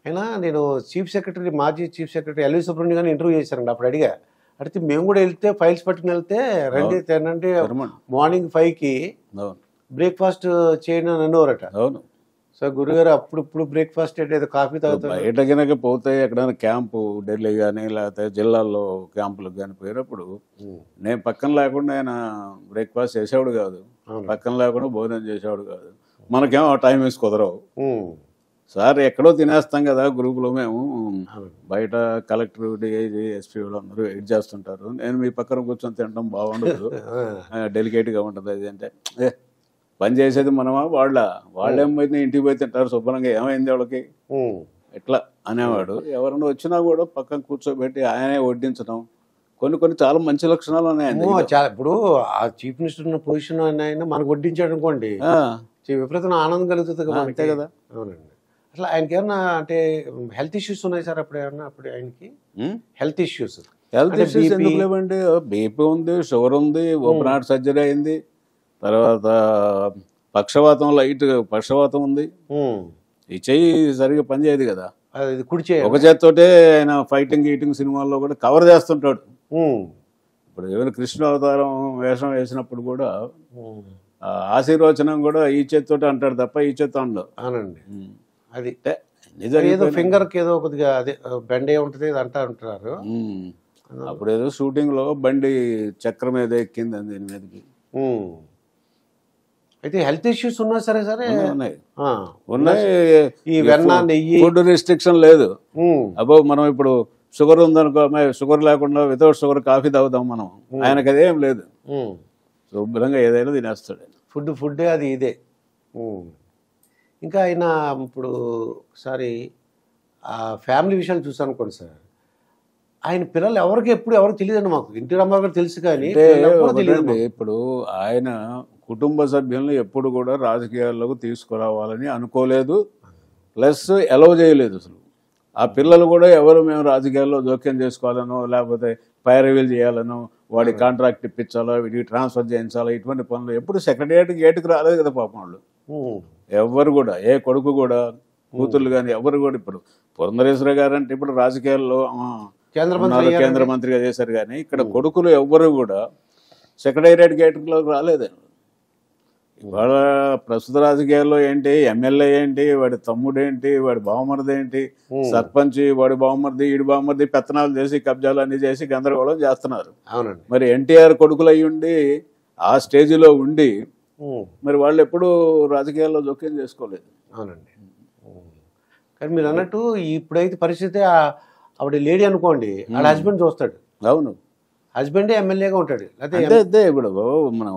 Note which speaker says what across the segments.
Speaker 1: అయినా నేను chief secretary మాజీ చీఫ్ సెక్రటరీ ఎల్వి సుబ్రహ్మణ్యం గారిని ఇంటర్వ్యూ చేశారండి అప్పుడు అడిగా అడిగితే మేము కూడా వెళ్తే ఫైల్స్ పట్టుకుని వెళ్తే రండి తినండి
Speaker 2: తిరమండి.
Speaker 1: మార్నింగ్ ఫైవ్కి
Speaker 2: అవును
Speaker 1: బ్రేక్ఫాస్ట్ చేయండి అని అనేవారట
Speaker 2: అవును
Speaker 1: సో గురుగారు అప్పుడు ఇప్పుడు బ్రేక్ఫాస్ట్ అంటే ఏదో కాఫీ తాగుతారు
Speaker 2: బయట కనుక పోతే ఎక్కడైనా క్యాంపు ఢిల్లీ కానీ లేకపోతే జిల్లాల్లో క్యాంపులకు కానీ పోయినప్పుడు
Speaker 1: ఉమ్,
Speaker 2: నేను పక్కన లేకుండా ఆయన బ్రేక్ఫాస్ట్ చేసేవాడు కాదు
Speaker 1: అవును.
Speaker 2: పక్కన లేకుండా భోజనం చేసేవాడు కాదు మనకేమో ఆ టైం వేసి కుదరవు
Speaker 1: ఉమ్,
Speaker 2: సార్ ఎక్కడో తినేస్తాం కదా గ్రూపులో మేము
Speaker 1: అవును.
Speaker 2: బయట కలెక్టర్ డిఐజీ ఎస్పీ వాళ్ళందరూ వెయిట్ చేస్తుంటారు నేను మీ పక్కన కూర్చొని తినడం బాగుండదు
Speaker 1: ఆ,
Speaker 2: డెలికేట్గా ఉంటుంది అది అంటే ఏ పని చేసేది మనమా వాళ్ళ వాళ్ళేమైతే ఇంటికి పోయి తింటారు శుభ్రంగా ఏమైంది వాళ్ళకి
Speaker 1: ఉమ్,
Speaker 2: ఎట్లా అనేవాడు ఎవరైనా వచ్చినా కూడా పక్కన కూర్చోబెట్టి ఆయనే వడ్డించడం కొన్ని కొన్ని చాలా మంచి లక్షణాలు ఉన్నాయండి
Speaker 1: అమ్మో, చాలా ఇప్పుడు ఆ చీఫ్ మినిస్టర్ ఉన్న పొజిషన్ ఆయన మనకు వడ్డించాడు అనుకోండి
Speaker 2: ఆ,
Speaker 1: చీ- విపరీతమైన ఆనందం కలుగుతుంది కదా
Speaker 2: అంతే
Speaker 1: మనకి.
Speaker 2: కదా.
Speaker 1: అవునండి అట్లా ఆయనకి ఏమన్నా అంటే హెల్త్ ఇష్యూస్ ఉన్నాయి సార్ అప్పుడు ఏమన్నా అప్పుడు ఆయనకి
Speaker 2: ఉమ్?
Speaker 1: హెల్త్ ఇష్యూస్
Speaker 2: హెల్త్
Speaker 1: అంటే
Speaker 2: ఇష్యూస్
Speaker 1: BP
Speaker 2: ఎందుకు లేవండి బీపీ ఉంది షుగర్ ఉంది ఓపెన్ హార్ట్ సర్జరీ అయింది తర్వాత పక్షవాతం లైట్ పక్షవాతం ఉంది ఈ చెయ్యి సరిగా పనిచేయదు కదా
Speaker 1: అది కుడి చేయ
Speaker 2: ఒక చేత్తోటే ఆయన ఫైటింగ్ ఈటింగ్ సినిమాల్లో కూడా కవర్ చేస్తుంటాడు
Speaker 1: ఉమ్,
Speaker 2: ఇప్పుడు ఏమైనా కృష్ణ అవతారం వేషం వేసినప్పుడు కూడా
Speaker 1: ఉమ్,
Speaker 2: ఆ ఆశీర్వచనం కూడా ఈ చేత్తోటే అంటాడు తప్ప ఈ చేత్తో అండవు
Speaker 1: అవునండి అది
Speaker 2: అంటే అన్ని
Speaker 1: ఏదో
Speaker 2: జరిగిపోయినాయి.
Speaker 1: ఫింగర్ కి ఏదో కొద్దిగా అదే బెండే ఉంటుంది ఇది అంటా అంటున్నారు
Speaker 2: ఉమ్. అప్పుడు ఏదో షూటింగ్ లో బండి చక్రం మీద ఎక్కింది అని దీని మీదకి
Speaker 1: ఉమ్. అయితే హెల్త్ ఇష్యూస్ ఉన్నా సరే సరే
Speaker 2: ఉన్నాయి
Speaker 1: ఆ,
Speaker 2: ఉన్నాయి
Speaker 1: ఈ వెన్న నెయ్యి
Speaker 2: ఫుడ్ రిస్ట్రిక్షన్ లేదు
Speaker 1: ఉమ్,
Speaker 2: అబ్బో మనం ఇప్పుడు షుగర్ ఉందనుకో అమ్మాయి షుగర్ లేకుండా వితౌట్ షుగర్ కాఫీ తాగుతాం మనం ఆయనకు అదేం లేదు
Speaker 1: ఉమ్.
Speaker 2: శుభ్రంగా ఏదైనా తినేస్తాడు ఆయన.
Speaker 1: ఫుడ్ ఫుడ్డే అది ఇదే ఉమ్. ఇంకా ఆయన ఇప్పుడు ఒకసారి ఆ ఫ్యామిలీ విషయాలు చూసాను అనుకోండి సార్ ఆయన పిల్లలు ఎవరికి ఎప్పుడు ఎవరికి తెలియదండి మాకు ఇంటి రామారావు గారు తెలుసు కానీ
Speaker 2: అంటే
Speaker 1: పిల్లలు ఎప్పుడూ తెలియదు
Speaker 2: ఒకటండి,
Speaker 1: మాకు.
Speaker 2: ఇప్పుడు ఆయన కుటుంబ సభ్యులను ఎప్పుడు కూడా రాజకీయాల్లోకి తీసుకురావాలని అనుకోలేదు ప్లస్ ఎలవ్ చేయలేదు అసలు ఆ పిల్లలు కూడా ఎవరు మేము రాజకీయాల్లో జోక్యం చేసుకోవాలనో లేకపోతే పైరవీలు చేయాలనో వాడి కాంట్రాక్ట్ ఇప్పించాలో వీడికి ట్రాన్స్ఫర్ చేయించాలో ఇటువంటి పనులు ఎప్పుడు సెక్రటరియట్ గేటుకు రాలేదు కదా పాపం వాళ్ళు
Speaker 1: ఉమ్.
Speaker 2: ఎవరు కూడా ఏ కొడుకు కూడా కూతుర్లు కానీ ఎవరు కూడా ఇప్పుడు పురంధరేశ్వర గారు అంటే ఇప్పుడు రాజకీయాల్లో ఆ,
Speaker 1: కేంద్ర మంత్రి
Speaker 2: ఉన్నారు,
Speaker 1: అయ్యారంటే-
Speaker 2: కేంద్ర మంత్రిగా చేశారు కానీ ఇక్కడ కొడుకులు ఎవ్వరు కూడా సెక్రటేరియట్ గేట్లోకి రాలేదు ఇవాళ ప్రస్తుత రాజకీయాల్లో ఏంటి ఎమ్మెల్యే ఏంటి వాడి తమ్ముడు ఏంటి వాడి బావమరిది ఏంటి సర్పంచ్ వాడి బావమరిది ఈడి బావమరిది పెత్తనాలు చేసి కబ్జాలు అన్ని చేసి గందరగోళం చేస్తున్నారు
Speaker 1: అవునండి
Speaker 2: మరి ఎన్టీఆర్ కొడుకులు అయి ఉండి ఆ స్టేజిలో ఉండి
Speaker 1: ఉమ్.
Speaker 2: మరి వాళ్ళు ఎప్పుడు రాజకీయాల్లో జోక్యం చేసుకోలేదు
Speaker 1: అవునండి ఉమ్. కానీ మీరు అన్నట్టు ఇప్పుడైతే పరిస్థితి ఆ- ఆవిడ లేడీ అనుకోండి వాళ్ళ హస్బెండ్ చూస్తాడు
Speaker 2: అవును
Speaker 1: హస్బెండే ఎమ్మెల్యేగా ఉంటాడు అదే
Speaker 2: అంతే అంతే ఇప్పుడు మనం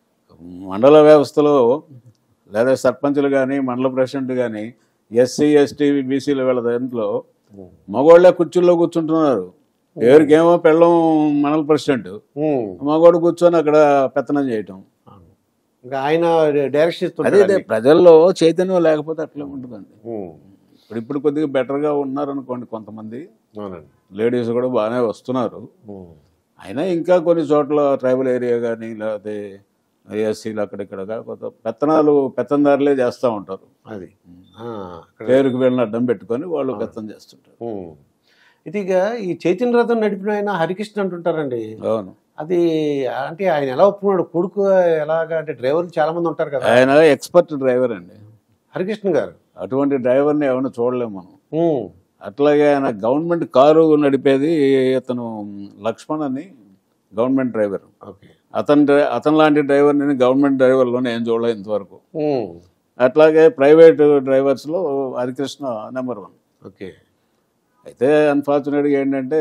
Speaker 2: మండల వ్యవస్థలో లేదా సర్పంచులు కానీ మండల ప్రెసిడెంట్ కానీ ఎస్సీ ఎస్టీ బీసీల వీళ్ళ దాంట్లో మగవాళ్ళే కుర్చీల్లో కూర్చుంటున్నారు ఎవరికేమో పెళ్ళం మండల ప్రెసిడెంట్ మగవాడు కూర్చొని అక్కడ పెత్తనం చేయటం
Speaker 1: ఇంకా ఆయన డైరెక్షన్
Speaker 2: అదే
Speaker 1: ఇస్తుంటాడు
Speaker 2: అదే ప్రజల్లో చైతన్యం లేకపోతే అట్లే ఉంటుందండి
Speaker 1: ఉమ్.
Speaker 2: ఇప్పుడు ఇప్పుడు కొద్దిగా బెటర్గా ఉన్నారనుకోండి కొంతమంది
Speaker 1: అవునండి
Speaker 2: లేడీస్ కూడా బాగానే వస్తున్నారు
Speaker 1: ఉమ్.
Speaker 2: అయినా ఇంకా కొన్ని చోట్ల ట్రైబల్ ఏరియా కానీ లేకపోతే ఎస్సీలు అక్కడిక్కడ కాకపోతే పెత్తనాలు పెత్తందారులే చేస్తూ ఉంటారు
Speaker 1: అది ఆ, అక్కడ
Speaker 2: పేరుకు వెళ్ళిన అడ్డం పెట్టుకొని వాళ్ళు పెత్తం చేస్తుంటారు
Speaker 1: ఉమ్. ఇది ఇక ఈ చైతన్య రథం నడిపిన ఆయన హరికృష్ణ అంటుంటారండి
Speaker 2: అవును
Speaker 1: అది అంటే ఆయన ఎలా ఒప్పుకున్నాడు కొడుకు ఎలాగా అంటే డ్రైవర్లు చాలా మంది ఉంటారు కదా
Speaker 2: ఆయన ఎక్స్పర్ట్ డ్రైవర్ అండి
Speaker 1: హరికృష్ణ గారు
Speaker 2: అటువంటి డ్రైవర్ని ఎవరిని చూడలేము మనం
Speaker 1: ఉమ్.
Speaker 2: అట్లాగే ఆయన గవర్నమెంట్ కారు నడిపేది ఇతను లక్ష్మణ్ అని గవర్నమెంట్ డ్రైవర్
Speaker 1: ఓకే
Speaker 2: అతని డ్రై అతని లాంటి డ్రైవర్ నేను గవర్నమెంట్ డ్రైవర్లో నేను చూడలేదు ఇంతవరకు
Speaker 1: ఉమ్.
Speaker 2: అట్లాగే ప్రైవేట్ డ్రైవర్స్లో హరికృష్ణ నెంబర్ వన్
Speaker 1: ఓకే
Speaker 2: అయితే అన్ఫార్చునేట్గా ఏంటంటే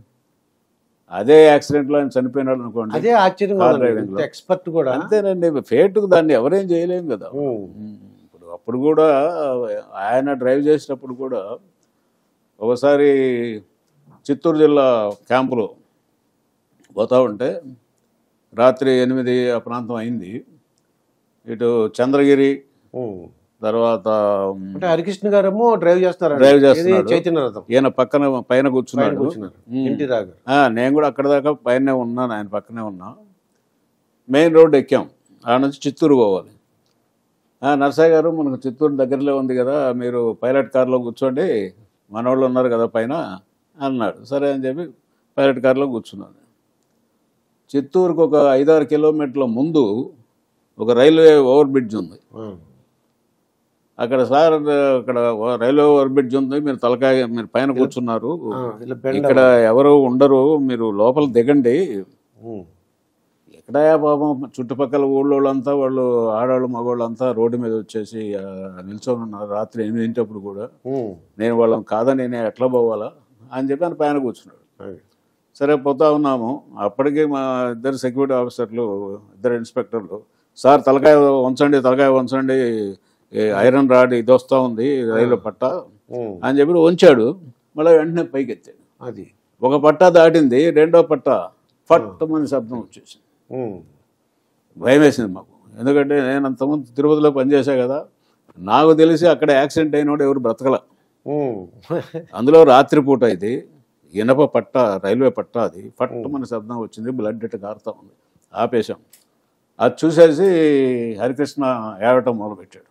Speaker 2: అదే యాక్సిడెంట్లో ఆయన చనిపోయినాడు అనుకోండి
Speaker 1: అదే ఆశ్చర్యంగా
Speaker 2: కార్
Speaker 1: ఉందండి.
Speaker 2: డ్రైవింగ్ లో.
Speaker 1: ఇంత ఎక్స్పర్ట్ కూడా
Speaker 2: అంతేనండి ఫేట్కు దాన్ని ఎవరేం చేయలేం కదా
Speaker 1: ఉమ్.
Speaker 2: ఉమ్, ఇప్పుడు అప్పుడు కూడా ఆయన డ్రైవ్ చేసేటప్పుడు కూడా ఒకసారి చిత్తూరు జిల్లా క్యాంపులో పోతా ఉంటే రాత్రి ఎనిమిది ఆ ప్రాంతం అయింది ఇటు చంద్రగిరి
Speaker 1: ఉమ్.
Speaker 2: తర్వాత ఉమ్,
Speaker 1: అంటే హరికృష్ణ గారేమో డ్రైవ్ చేస్తున్నారు
Speaker 2: డ్రైవ్ చేస్తున్నాడు.
Speaker 1: చైతన్య రథం
Speaker 2: ఈయన పక్కన పైన
Speaker 1: పైన
Speaker 2: కూర్చున్నాడు
Speaker 1: కూర్చున్నారు
Speaker 2: ఉమ్.
Speaker 1: ఇంటి రాగారు
Speaker 2: ఆ, నేను కూడా అక్కడ దాకా పైన ఉన్నాను ఆయన పక్కనే ఉన్నా మెయిన్ రోడ్ ఎక్కాం ఆ నుంచి చిత్తూరు పోవాలి ఆ, నర్సయ్య గారు మనకు చిత్తూరు దగ్గరలో ఉంది కదా మీరు పైలట్ కార్లో కూర్చోండి మనవాళ్ళు ఉన్నారు కదా పైన అన్నాడు సరే అని చెప్పి పైలట్ కార్లో కూర్చున్నాను చిత్తూరుకు ఒక ఐదారు కిలోమీటర్ల ముందు ఒక రైల్వే ఓవర్ బ్రిడ్జ్ ఉంది
Speaker 1: ఆ,
Speaker 2: అక్కడ సార్ అక్కడ రైల్వే ఓవర్ బ్రిడ్జ్ ఉంది మీరు తలకాయ మీరు పైన కూర్చున్నారు
Speaker 1: ఆ, ఇలా బెండ
Speaker 2: ఇక్కడ ఎవరు ఉండరు మీరు లోపల దిగండి
Speaker 1: ఉమ్,
Speaker 2: ఎక్కడయా పాపం చుట్టుపక్కల ఊళ్ళోళ్ళంతా వాళ్ళు ఆడవాళ్ళు మగవాళ్ళంతా రోడ్డు మీద వచ్చేసి ఆ, నిల్చొని ఉన్నారు రాత్రి ఎనిమిదింటప్పుడు కూడా
Speaker 1: ఉమ్,
Speaker 2: నేను వాళ్ళని కాదని నేను ఎట్లా పోవాలా అని చెప్పి ఆయన పైన కూర్చున్నాడు
Speaker 1: అది.
Speaker 2: సరే పోతా ఉన్నాము అప్పటికే మా ఇద్దరు సెక్యూరిటీ ఆఫీసర్లు ఇద్దరు ఇన్స్పెక్టర్లు సార్ తలకాయ ఉంచండి తలకాయ ఉంచండి ఈ ఐరన్ రాడ్ ఇది వస్తూ ఉంది రైలు పట్ట
Speaker 1: ఉమ్,
Speaker 2: అని చెప్పి ఉంచాడు మళ్ళీ వెంటనే పైకి ఎత్తాడు
Speaker 1: అది
Speaker 2: ఒక పట్ట దాటింది రెండో పట్ట ఫట్టమని శబ్దం వచ్చేసింది
Speaker 1: ఉమ్,
Speaker 2: భయం వేసింది మాకు ఎందుకంటే నేను అంతకుముందు తిరుపతిలో పనిచేశా కదా నాకు తెలిసి అక్కడ యాక్సిడెంట్ అయినోడు ఎవరు బ్రతకల
Speaker 1: ఉమ్,
Speaker 2: అందులో రాత్రిపూట ఇది ఇనప పట్ట రైల్వే పట్ట అది ఫట్టమని శబ్దం వచ్చింది బ్లడ్ ఇట్ట కారుతా ఉంది ఆపేశాం అది చూసేసి హరికృష్ణ ఏడటం మొదలుపెట్టాడు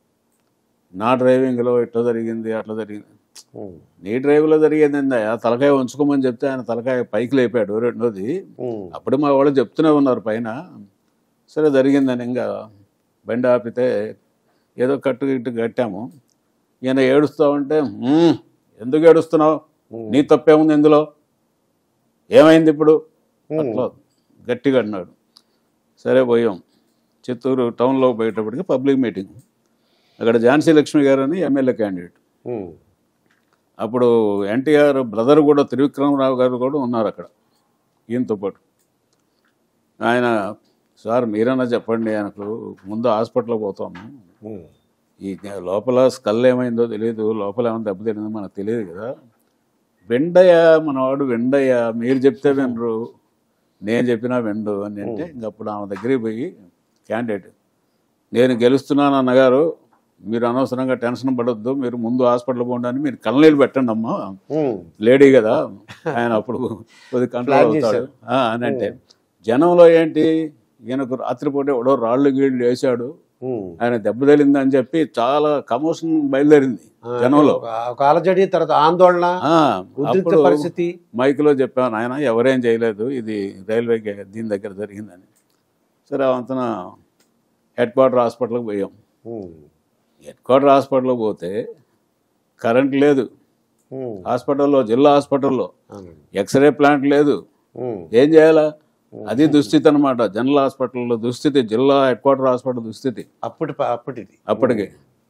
Speaker 2: నా డ్రైవింగ్లో ఇట్లా జరిగింది అట్లా జరిగింది
Speaker 1: ఉమ్,
Speaker 2: నీ డ్రైవ్లో జరిగేది ఏందయ్యా తలకాయ ఉంచుకోమని చెప్తే ఆయన తలకాయ పైకి లేపాడు రెండోది
Speaker 1: ఉమ్,
Speaker 2: అప్పుడు మా వాళ్ళు చెప్తూనే ఉన్నారు పైన సరే జరిగిందని ఇంకా బండి ఆపితే ఏదో కట్టు గిట్టు కట్టాము ఈయన ఏడుస్తా ఉంటే "ఉమ్, ఎందుకు ఏడుస్తున్నావు నీ తప్పేముంది ఇందులో ఏమైంది ఇప్పుడు అట్లా గట్టిగా అన్నాడు సరే పోయాం చిత్తూరు టౌన్లో పోయేటప్పటికి పబ్లిక్ మీటింగ్ అక్కడ ఝాన్సీ లక్ష్మి గారు అని ఎమ్మెల్యే క్యాండిడేట్
Speaker 1: ఉమ్,
Speaker 2: అప్పుడు ఎన్టీఆర్ బ్రదర్ కూడా త్రివిక్రమరావు గారు కూడా ఉన్నారు అక్కడ ఈయనతో పాటు ఆయన సార్ మీరన్నా చెప్పండి ఆయనకు ముందు హాస్పిటల్ పోతాము
Speaker 1: ఉమ్,
Speaker 2: ఈ లోపల స్కల్ ఏమైందో తెలియదు లోపల ఏమైనా దెబ్బతిందో మనకు తెలియదు కదా వెండయ్య మనవాడు వెండయ్య మీరు చెప్తే వినరు నేను చెప్పినా వినడు అని అంటే ఇంక అప్పుడు ఆమె దగ్గరికి పోయి క్యాండిడేట్ నేను గెలుస్తున్నాను అన్నగారు మీరు అనవసరంగా టెన్షన్ పడొద్దు మీరు ముందు హాస్పిటల్ పోండి అని మీరు కళ్ళనీళ్ళు పెట్టండి అమ్మా
Speaker 1: ఉమ్,
Speaker 2: లేడీ కదా ఆయన అప్పుడు కొద్ది కంట్రోల్ అవుతాడు ఆ, అని అంటే జనంలో ఏంటి ఈయనకు రాత్రిపూట ఎవడో రాళ్ళు గీళ్ళు వేసాడు
Speaker 1: ఉమ్.
Speaker 2: ఆయన దెబ్బ తగిలిందని చెప్పి చాలా కమోషన్ బయలుదేరింది జనంలో
Speaker 1: ఒక- ఒక అలజడి తర్వాత ఆందోళన
Speaker 2: ఆ,
Speaker 1: ఉద్రిక్త
Speaker 2: అప్పుడు
Speaker 1: పరిస్థితి
Speaker 2: మైక్లో చెప్పాను ఆయన ఎవరేం చేయలేదు ఇది రైల్వే గే- దీని దగ్గర జరిగిందని సరే అవంతన హెడ్ క్వార్టర్ హాస్పిటల్కి పోయాం
Speaker 1: ఉమ్,
Speaker 2: హెడ్ క్వార్టర్ హాస్పిటల్కి పోతే కరెంట్ లేదు
Speaker 1: ఉమ్,
Speaker 2: హాస్పిటల్లో జిల్లా హాస్పిటల్లో
Speaker 1: అవునండి.
Speaker 2: ఎక్స్రే ప్లాంట్ లేదు
Speaker 1: ఉమ్,
Speaker 2: ఏం చేయాలా అది దుస్థితి అనమాట జనరల్ హాస్పిటల్లో దుస్థితి జిల్లా హెడ్ క్వార్టర్ హాస్పిటల్ దుస్థితి
Speaker 1: అప్పటి ప- అప్పటిది
Speaker 2: అప్పటికి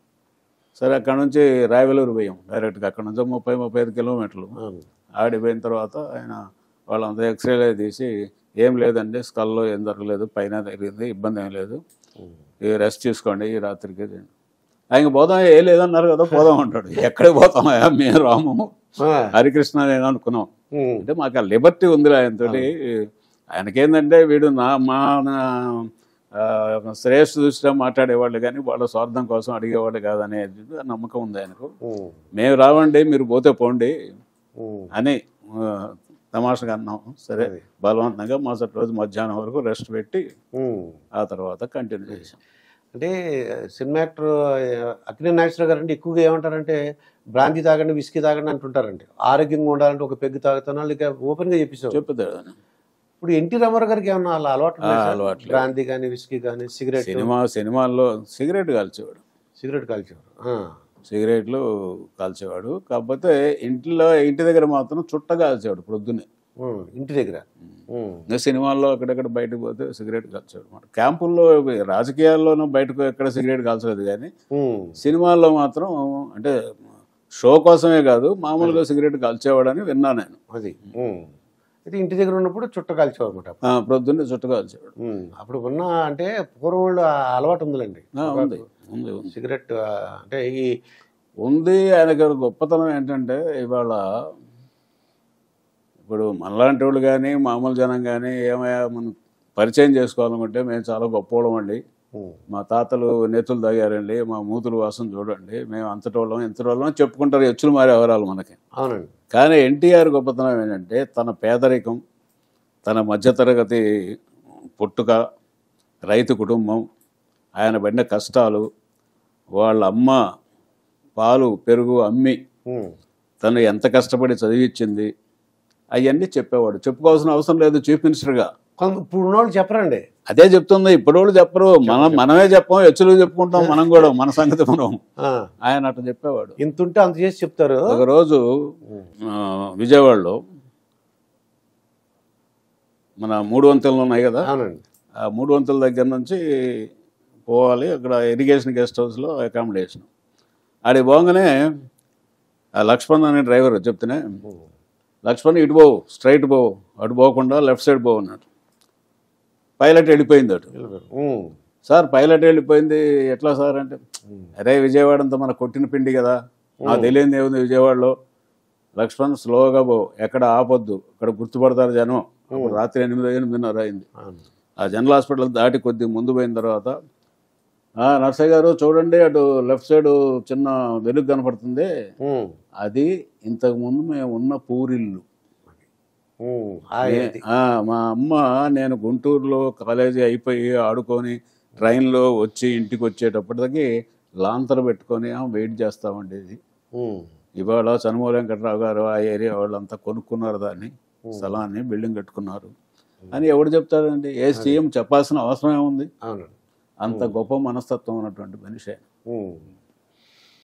Speaker 2: సరే అక్కడ నుంచి రాయవెలూరు పోయాం డైరెక్ట్గా అక్కడ నుంచి ముప్పై ముప్పై ఐదు కిలోమీటర్లు
Speaker 1: అవును.
Speaker 2: ఆడిపోయిన తర్వాత ఆయన వాళ్ళంతా ఎక్స్రేలే తీసి ఏం లేదండి స్కల్లో ఏం జరగలేదు పైన జరిగింది ఇబ్బంది ఏం లేదు
Speaker 1: ఉమ్,
Speaker 2: ఈ రెస్ట్ తీసుకోండి ఈ రాత్రికి ఆయన పోదాం ఏ లేదన్నారు కదా పోదాం అంటాడు ఎక్కడికి పోతాం మేము రాము
Speaker 1: ఆ,
Speaker 2: హరికృష్ణ నేను అనుకున్నాం
Speaker 1: ఉమ్,
Speaker 2: అంటే మాకు ఆ లిబర్టీ ఉంది ఆయనతోటి ఆయనకేందంటే వీడు నా మా నా, ఆ, శ్రేయస్సు దృష్టిగా మాట్లాడేవాళ్ళు కానీ వాళ్ళ స్వార్థం కోసం అడిగేవాళ్ళు కాదనే నమ్మకం ఉంది ఆయనకు
Speaker 1: ఉమ్,
Speaker 2: మేము రావండి మీరు పోతే పోండి
Speaker 1: ఉమ్,
Speaker 2: అని ఆ, తమాషగా అన్నాం సరే
Speaker 1: అది.
Speaker 2: బలవంతంగా మరుసటి రోజు మధ్యాహ్నం వరకు రెస్ట్ పెట్టి
Speaker 1: ఉమ్.
Speaker 2: ఆ తర్వాత కంటిన్యూ చేసాం
Speaker 1: అంటే సినిమా యాక్టర్ అక్కినే నాగేశ్వర గారు అంటే ఎక్కువగా ఏమంటారంటే బ్రాంతి తాగండి విస్కీ తాగండి అంటుంటారండి ఆరోగ్యంగా ఉండాలంటే ఒక పెగ్గు తాగుతాను లేక ఓపెన్గా చెప్పేసావు
Speaker 2: చెప్పుతాడు
Speaker 1: ఇప్పుడు ఎన్టీ రామారావు గారికి ఏమన్నా అలా అలవాటు ఉన్నాయా
Speaker 2: ఆ,
Speaker 1: సార్?
Speaker 2: అలవాట్లు.
Speaker 1: బ్రాంతి కానీ విస్కీ కానీ సిగరెట్
Speaker 2: సినిమా సినిమాల్లో సిగరెట్ కాల్చేవాడు
Speaker 1: సిగరెట్ కాల్చేవారు ఆ.
Speaker 2: సిగరెట్లు కాల్చేవాడు కాకపోతే ఇంట్లో ఇంటి దగ్గర మాత్రం చుట్ట కాల్చేవాడు ప్రొద్దునే
Speaker 1: ఉమ్, ఇంటి దగ్గర ఉమ్,
Speaker 2: ఇంకా సినిమాల్లో అక్కడెక్కడ బయటకు పోతే సిగరెట్ కాల్చేవాడు అనమాట క్యాంపుల్లో రాజకీయాల్లోనూ బయటకు ఎక్కడ సిగరెట్ కాల్చలేదు కానీ
Speaker 1: ఉమ్,
Speaker 2: సినిమాల్లో మాత్రం అంటే షో కోసమే కాదు మామూలుగా సిగరెట్ కాల్చేవాడని విన్నా నేను
Speaker 1: అది ఉమ్. అయితే ఇంటి దగ్గర ఉన్నప్పుడు చుట్ట కాల్చేవారు అనమాట
Speaker 2: ఆ, ప్రొద్దున్నే చుట్ట కాల్చేవాడు
Speaker 1: అప్పుడు ఉన్న అంటే పూర్వం వాళ్ళు ఆ అలవాటు ఉందిలేండి
Speaker 2: ఆ, ఉంది ఉంది ఉంది
Speaker 1: సిగరెట్ ఆ, అంటే ఈ
Speaker 2: ఉంది ఆయనకి ఒక గొప్పతనం ఏంటంటే ఇవాళ ఇప్పుడు మనలాంటి వాళ్ళు కానీ మామూలు జనం కానీ ఏమయ్యా మనం పరిచయం చేసుకోవాలనుకుంటే మేము చాలా గొప్పవాళ్ళం అండి
Speaker 1: ఉమ్,
Speaker 2: మా తాతలు నెత్తులు తాగారండి మా మూతులు వాసన చూడండి మేము అంతటి వాళ్ళం ఇంతటి వాళ్ళం అని చెప్పుకుంటారు ఎచ్చులు మారే వివరాలు మనకి
Speaker 1: అవునండి
Speaker 2: కానీ ఎన్టీఆర్ గొప్పతనం ఏంటంటే తన పేదరికం తన మధ్యతరగతి పుట్టుక రైతు కుటుంబం ఆయన పడిన కష్టాలు వాళ్ళ అమ్మ పాలు పెరుగు అమ్మి
Speaker 1: ఉమ్,
Speaker 2: తను ఎంత కష్టపడి చదివించింది అవన్నీ చెప్పేవాడు చెప్పుకోవాల్సిన అవసరం లేదు చీఫ్ మినిస్టర్గా
Speaker 1: కొంత ఇప్పుడు ఉన్నోళ్ళు చెప్పరండి
Speaker 2: అదే చెప్తుంది ఇప్పుడు వాళ్ళు చెప్పరు మనం మనమే చెప్పాం హెచ్చులు చెప్పుకుంటాం మనం కూడా మన సంగతి మనం
Speaker 1: ఆ,
Speaker 2: ఆయన అట్లా చెప్పేవాడు
Speaker 1: ఇంత ఉంటే అంత చేసి చెప్తారు
Speaker 2: ఒకరోజు ఆ, విజయవాడలో మన మూడు వంతెనలు ఉన్నాయి కదా
Speaker 1: అవునండి
Speaker 2: ఆ మూడు వంతుల దగ్గర నుంచి పోవాలి అక్కడ ఇరిగేషన్ గెస్ట్ హౌస్లో అకామిడేషన్ ఆడికి పోగానే ఆ లక్ష్మణ్ అనే డ్రైవర్ చెప్తేనే లక్ష్మణ్ ఇటు పోవు స్ట్రైట్ పోవు అటు పోకుండా లెఫ్ట్ సైడ్ పోవు అన్నాడు పైలట్ వెళ్ళిపోయింది అటు
Speaker 1: ఉమ్,
Speaker 2: సార్ పైలట్ వెళ్ళిపోయింది ఎట్లా సార్ అంటే అరే విజయవాడ అంతా మన కొట్టిన పిండి కదా నాకు తెలియంది ఏముంది విజయవాడలో లక్ష్మణ్ స్లోగా పో ఎక్కడ ఆపొద్దు ఇక్కడ గుర్తుపడతారు జనం అప్పుడు రాత్రి ఎనిమిది ఎనిమిదిన్నర అయింది
Speaker 1: అవును.
Speaker 2: ఆ జనరల్ హాస్పిటల్ దాటి కొద్ది ముందు పోయిన తర్వాత "ఆ, నర్సయ్య గారు చూడండి అటు లెఫ్ట్ సైడ్ చిన్న వెలుగు కనపడుతుంది
Speaker 1: ఉమ్,
Speaker 2: అది ఇంతకు ముందు మేము ఉన్న పూరిల్లు
Speaker 1: ఉమ్, ఆ
Speaker 2: నే-
Speaker 1: ఇది.
Speaker 2: ఆ, మా అమ్మ నేను గుంటూరులో కాలేజీ అయిపోయి ఆడుకొని ట్రైన్లో వచ్చి ఇంటికి వచ్చేటప్పటికి లాంతరు పెట్టుకొని "ఆ, వెయిట్ చేస్తామండి ఇది
Speaker 1: ఉమ్,
Speaker 2: ఇవాళ చనుమూల వెంకట్రావు గారు ఆ ఏరియా వాళ్ళంతా కొనుక్కున్నారు దాన్ని స్థలాన్ని బిల్డింగ్ కట్టుకున్నారు అని ఎవడు చెప్తారండి ఏ సీఎం చెప్పాల్సిన అవసరం ఏముంది
Speaker 1: అవును
Speaker 2: అంత గొప్ప మనస్తత్వం ఉన్నటువంటి మనిషి ఆయన.
Speaker 1: ఉమ్,